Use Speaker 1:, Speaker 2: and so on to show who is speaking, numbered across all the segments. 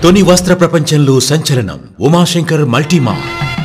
Speaker 1: తొని వస్త్ర ప్రపంచంలో సంచలనం ఉమాశంకర్ మల్టీమా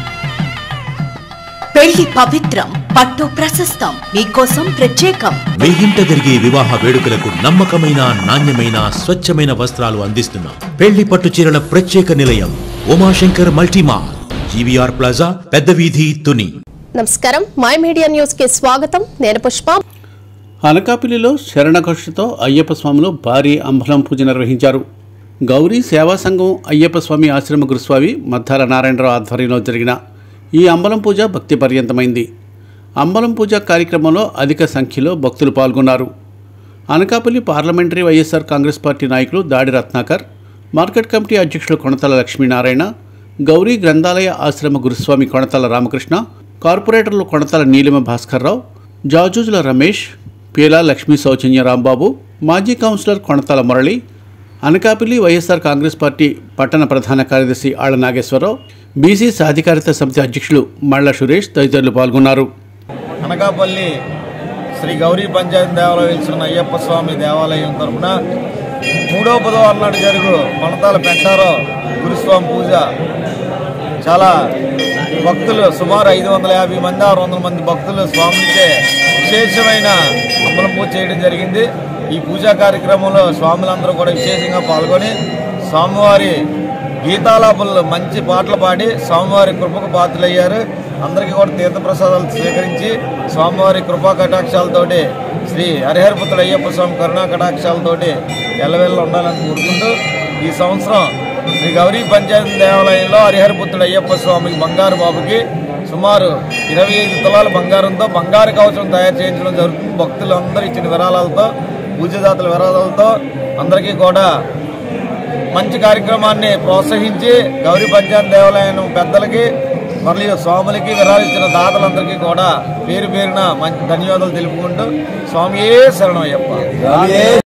Speaker 2: పెళ్లి పవిత్రం పట్టు ప్రశస్తం మీకోసం ప్రత్యేకం
Speaker 1: మీ ఇంట జరిగే వివాహ వేడుకలకు నమ్మకమైన నాణ్యమైన స్వచ్ఛమైన వస్త్రాలు అందిస్తున్నాం పెళ్లి పట్టు చీరల ప్రత్యేక నిలయం ఉమాశంకర్ మల్టీమా జీవీఆర్ ప్లాజా పెద్ద వీధి తుని
Speaker 3: నమస్కారం మై మీడియా న్యూస్ కి స్వాగతం నేను పుష్ప
Speaker 4: అనకాపల్లిలో శరణఘోషతో అయ్యప్ప స్వాములు భారీ అంబలం పూజ నిర్వహించారు గౌరీ సేవా సంఘం అయ్యప్ప స్వామి ఆశ్రమ గురుస్వామి మద్దాల నారాయణరావు ఆధ్వర్యంలో జరిగిన ఈ అంబలం పూజ భక్తి పర్యంతమైంది అంబలం పూజ కార్యక్రమంలో అధిక సంఖ్యలో భక్తులు పాల్గొన్నారు Anakapalli parliamentary YSR Congress party నాయకులు దాడి రత్నాకర్ మార్కెట్ కమిటీ అధ్యక్షులు కొణతల లక్ష్మీనారాయణ గౌరీ గ్రంథాలయ ఆశ్రమ గురుస్వామి కొణతల రామకృష్ణ కార్పొరేటర్లు కొణతల నీలిమ భాస్కర్రావు జాజూజుల రమేష్ పేలా లక్ష్మీ సౌజన్య రాంబాబు మాజీ councillor Konathala Murali Anakapalli YSR Congress party పట్టణ ప్రధాన కార్యదర్శి ఆళ్ల నాగేశ్వరరావు బీసీ సాధికారిత సమితి అధ్యక్షులు మళ్ళ సురేష్ తదితరులు పాల్గొన్నారు
Speaker 5: అనకాపల్లి శ్రీ గౌరీ పంచాయతీ దేవాలయం వెలిసిన అయ్యప్ప స్వామి దేవాలయం తరఫున మూడో బుధవారం నాడు జరుగు కొనతాల పెంటారో గురుస్వామి పూజ చాలా భక్తులు సుమారు ఐదు వందల యాభై మంది ఆరు వందల మంది భక్తులు స్వాములకే విశేషమైన అమ్మలం పూజ చేయడం జరిగింది ఈ పూజా కార్యక్రమంలో స్వాములందరూ కూడా విశేషంగా పాల్గొని స్వామివారి గీతాలాపనలు మంచి పాటలు పాడి స్వామివారి కృపకు పాత్రలయ్యారు అందరికీ కూడా తీర్థప్రసాదాలు స్వీకరించి స్వామివారి కృపా కటాక్షాలతోటి శ్రీ హరిహరపుత్రుడు అయ్యప్ప స్వామి కరుణా కటాక్షాలతోటి ఎల్లవెల్ల ఉండాలని కోరుకుంటూ ఈ సంవత్సరం శ్రీ గౌరీ పంచాయతీ దేవాలయంలో హరిహరపుత్రుడు అయ్యప్ప స్వామికి బంగారు బాబుకి సుమారు ఇరవై ఐదు తులాల బంగారంతో బంగారు కవచం తయారు చేయించడం జరుగుతుంది భక్తులు అందరూ ఇచ్చిన విరాళాలతో పూజదాతల విరాళాలతో అందరికీ కూడా మంచి కార్యక్రమాన్ని ప్రోత్సహించి గౌరీ పంచాయత్ దేవాలయం పెద్దలకి మరియు స్వాములకి విరాళించిన దాతలందరికీ కూడా పేరు పేరున మంచి ధన్యవాదాలు తెలుపుకుంటూ స్వామియే శరణం అయ్యప్ప